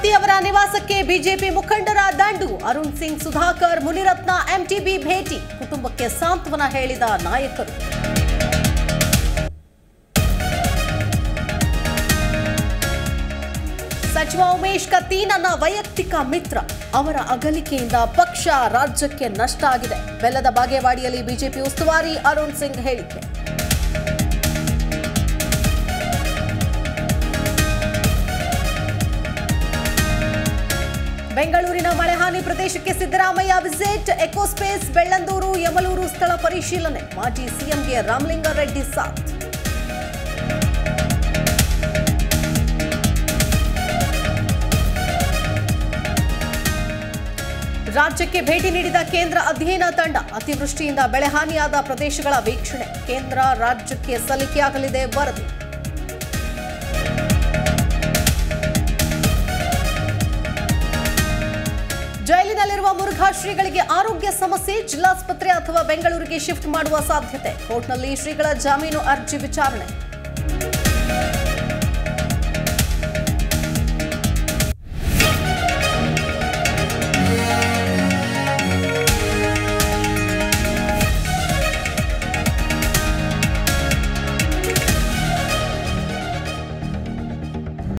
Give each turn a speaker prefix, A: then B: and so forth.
A: ಪತಿಯವರ ನಿವಾಸಕ್ಕೆ ಬಿಜೆಪಿ ಮುಖಂಡರ ದಂಡು ಅರುಣ್ ಸಿಂಗ್ ಸುಧಾಕರ್ ಮುನಿರತ್ನ ಎಂಟಿಬಿ ಭೇಟಿ ಕುಟುಂಬಕ್ಕೆ ಸಾಂತ್ವನ ಹೇಳಿದ ನಾಯಕರು ಸಚಿವ ಉಮೇಶ್ ಕತ್ತಿ ನನ್ನ ವೈಯಕ್ತಿಕ ಮಿತ್ರ ಅವರ ಅಗಲಿಕೆಯಿಂದ ಪಕ್ಷ ರಾಜ್ಯಕ್ಕೆ ನಷ್ಟ ಆಗಿದೆ ಬೆಲ್ಲದ ಬಾಗೇವಾಡಿಯಲ್ಲಿ ಬಿಜೆಪಿ ಉಸ್ತುವಾರಿ ಅರುಣ್ ಸಿಂಗ್ ಹೇಳಿಕೆ ಬೆಂಗಳೂರಿನ ಮಳೆಹಾನಿ ಪ್ರದೇಶಕ್ಕೆ ಸಿದ್ದರಾಮಯ್ಯ ವಿಸಿಟ್ ಎಕೋಸ್ಪೇಸ್ ಬೆಳ್ಳಂದೂರು ಯಮಲೂರು ಸ್ಥಳ ಪರಿಶೀಲನೆ ಮಾಜಿ ಸಿಎಂಗೆ ರಾಮಲಿಂಗಾರೆಡ್ಡಿ ಸಾಥ್ ರಾಜ್ಯಕ್ಕೆ ಭೇಟಿ ನೀಡಿದ ಕೇಂದ್ರ ಅಧ್ಯಯನ ತಂಡ ಅತಿವೃಷ್ಟಿಯಿಂದ ಬೆಳೆ ಹಾನಿಯಾದ ಪ್ರದೇಶಗಳ ವೀಕ್ಷಣೆ ಕೇಂದ್ರ ರಾಜ್ಯಕ್ಕೆ ಸಲ್ಲಿಕೆಯಾಗಲಿದೆ ವರದಿ ಜೈಲಿನಲ್ಲಿರುವ ಮುರುಘಾ ಶ್ರೀಗಳಿಗೆ ಆರೋಗ್ಯ ಸಮಸ್ಯೆ ಜಿಲ್ಲಾಸ್ಪತ್ರೆ ಅಥವಾ ಬೆಂಗಳೂರಿಗೆ ಶಿಫ್ಟ್ ಮಾಡುವ ಸಾಧ್ಯತೆ ಕೋರ್ಟ್ನಲ್ಲಿ ಶ್ರೀಗಳ ಜಾಮೀನು ಅರ್ಜಿ ವಿಚಾರಣೆ